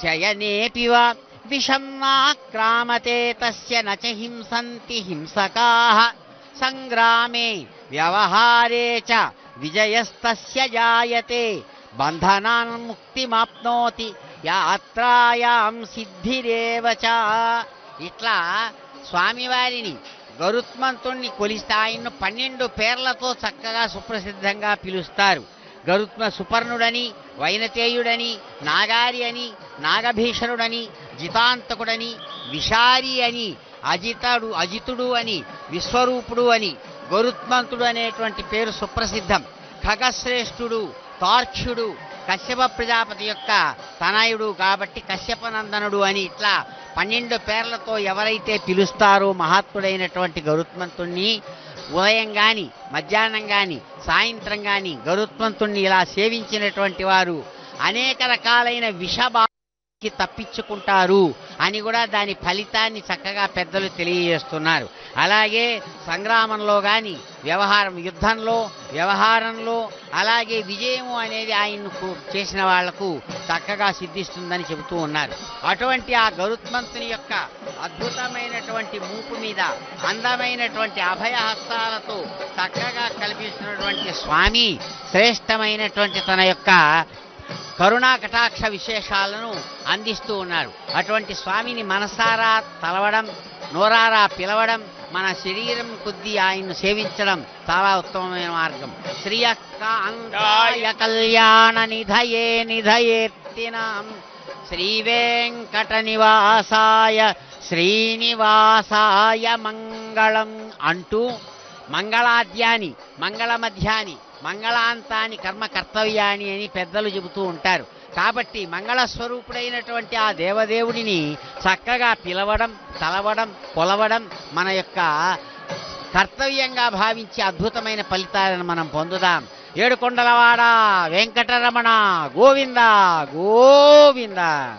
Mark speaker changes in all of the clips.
Speaker 1: శయనేపి వా విషం నాక్రామతే తస్య నచ హింసంతి హింసకాః సంగ్రామే వ్యవహారే చ విజయస్తస్య జాయతే బంధనాన్ ముక్తిమాప్నోతి యాత్రాయాం సిద్ధిరేవ చ ఇట్లా స్వామివారిని గరుత్మంతుణ్ణి కొలిస్తే ఆయన్ను పన్నెండు పేర్లతో చక్కగా సుప్రసిద్ధంగా పిలుస్తారు గరుత్మ సుపర్ణుడని వైనతేయుడని నాగారి అని నాగభీషణుడని జితాంతకుడని విషారి అని అజితడు అజితుడు అని విశ్వరూపుడు అని గరుత్మంతుడు అనేటువంటి పేరు సుప్రసిద్ధం ఖగశ్రేష్ఠుడు తార్క్ష్యుడు కశ్యప ప్రజాపతి యొక్క తనయుడు కాబట్టి కశ్యపనందనుడు అని ఇట్లా పన్నెండు పేర్లతో ఎవరైతే పిలుస్తారో మహాత్ముడైనటువంటి గరుత్మంతుణ్ణి ఉదయం గాని మధ్యాహ్నం గాని సాయంత్రం గాని గరుత్మంతుణ్ణి ఇలా సేవించినటువంటి వారు అనేక రకాలైన విషబా కి తప్పించుకుంటారు అని కూడా దాని ఫలితాన్ని చక్కగా పెద్దలు తెలియజేస్తున్నారు అలాగే సంగ్రామంలో కానీ వ్యవహారం యుద్ధంలో వ్యవహారంలో అలాగే విజయము అనేది ఆయన్ను చేసిన వాళ్లకు చక్కగా సిద్ధిస్తుందని చెబుతూ ఉన్నారు అటువంటి ఆ గరుత్మంతుని యొక్క అద్భుతమైనటువంటి మూపు మీద అందమైనటువంటి అభయహస్తాలతో చక్కగా కల్పిస్తున్నటువంటి స్వామి శ్రేష్టమైనటువంటి తన యొక్క కరుణా కటాక్ష విశేషాలను అందిస్తూ ఉన్నారు అటువంటి స్వామిని మనసారా తలవడం నోరారా పిలవడం మన శరీరం కొద్దీ ఆయన్ను సేవించడం చాలా ఉత్తమమైన మార్గం శ్రీయకాంతాయ కళ్యాణ నిధయే నిధయేత్తినాం శ్రీ వెంకట నివాసాయ శ్రీనివాసాయ మంగళం అంటూ మంగళాద్యాని మంగళమధ్యాని మంగళాంతాని కర్మ కర్తవ్యాని అని పెద్దలు చెబుతూ ఉంటారు కాబట్టి మంగళస్వరూపుడైనటువంటి ఆ దేవదేవుడిని చక్కగా పిలవడం తలవడం కొలవడం మన యొక్క కర్తవ్యంగా భావించి అద్భుతమైన ఫలితాలను మనం పొందుదాం ఏడుకొండలవాడ వెంకటరమణ గోవింద గోవింద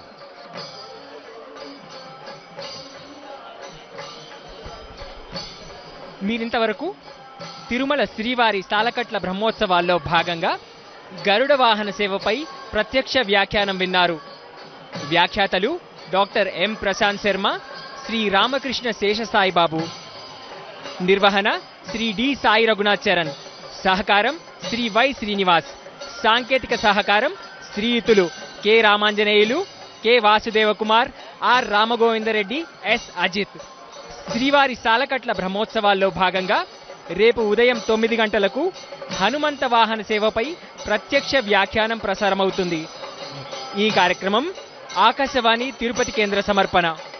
Speaker 2: మీరింతవరకు తిరుమల శ్రీవారి సాలకట్ల బ్రహ్మోత్సవాల్లో భాగంగా గరుడ వాహన సేవపై ప్రత్యక్ష వ్యాఖ్యానం విన్నారు వ్యాఖ్యాతలు డాక్టర్ ఎం ప్రశాంత్ శర్మ శ్రీ రామకృష్ణ శేషసాయిబాబు నిర్వహణ శ్రీ డి సాయి రఘునాథ్ చరణ్ సహకారం శ్రీ వై శ్రీనివాస్ సాంకేతిక సహకారం శ్రీయుతులు K Ramanjaneyulu K Vasudeva Kumar R Ramagovindareddy S Ajit శ్రీవారి సాలకట్ల బ్రహ్మోత్సవాల్లో భాగంగా రేపు ఉదయం తొమ్మిది గంటలకు హనుమంత వాహన సేవపై ప్రత్యక్ష వ్యాఖ్యానం ప్రసారమవుతుంది ఈ కార్యక్రమం ఆకాశవాణి తిరుపతి కేంద్ర సమర్పణ